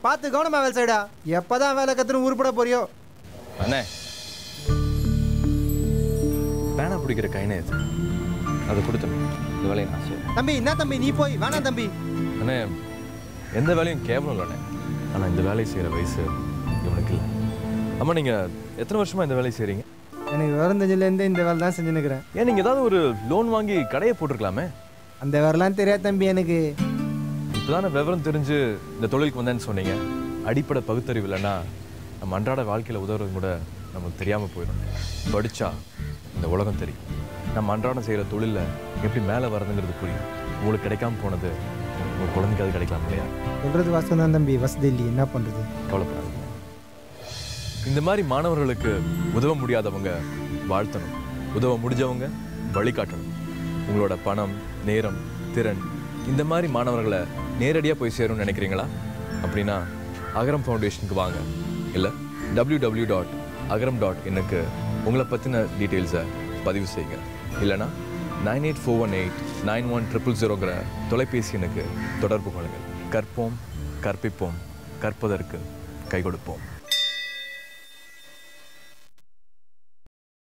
பார்த்து கவனமா வேலை செய்டா எப்பதான் வேலை கத்துன்னு உருப்பட போறியோ அண்ணே பேனா பிடிக்கிற கைனே இது அதை கொடுத்துருங்க இந்த வேலையை நான் செய்கிறேன் தம்பி என்ன தம்பி நீ போய் வேணாம் தம்பி அண்ணே எந்த வேலையும் கேவலம் இல்லைண்ணே ஆனால் இந்த வேலையை செய்கிற வயசு இவனுக்கு இல்லை அம்மா நீங்கள் எத்தனை வருஷமா இந்த வேலையை செய்கிறீங்க எனக்கு விவரம் தெரிஞ்சதுலேருந்து இந்த வேலை தான் செஞ்சுன்னுக்கிறேன் ஏன் நீங்கள் ஏதாவது ஒரு லோன் வாங்கி கடையை போட்டிருக்கலாமே அந்த வேலைலாம் தெரியாது தம்பி எனக்கு இப்போதானே விவரம் தெரிஞ்சு இந்த தொழிலுக்கு வந்தேன்னு சொன்னீங்க அடிப்படை பகுத்தறிவு இல்லைன்னா நம்ம அன்றாட வாழ்க்கையில் உதவுறது கூட நமக்கு தெரியாமல் போயிடும் படித்தா இந்த உலகம் தெரியும் நம்ம அன்றாடம் செய்கிற தொழிலில் எப்படி மேலே வரதுங்கிறது புரியும் உங்களுக்கு கிடைக்காம போனது உங்கள் குழந்தைக்கு அது கிடைக்கலாம் இல்லையா சொல்றது வாசம் தான் தம்பி வசதி இல்லை என்ன பண்றது கவலைப்படாதீங்க இந்த மாதிரி மாணவர்களுக்கு உதவ முடியாதவங்க வாழ்த்தணும் உதவ முடிஞ்சவங்க வழிகாட்டணும் உங்களோட பணம் நேரம் திறன் இந்த மாதிரி மாணவர்களை நேரடியாக போய் சேரும்னு நினைக்கிறீங்களா அப்படின்னா அகரம் ஃபவுண்டேஷனுக்கு வாங்க இல்லை W W dot Agaram dot எனக்கு உங்களை பற்றின டீட்டெயில்ஸை பதிவு செய்யுங்க இல்லைனா nine eight four one eight nine one triple ஜீரோங்கிற தொலைபேசி எனக்கு தொடர்பு கொள்ளுங்கள் கற்போம் கற்பிப்போம் கற்பதற்கு கை கொடுப்போம்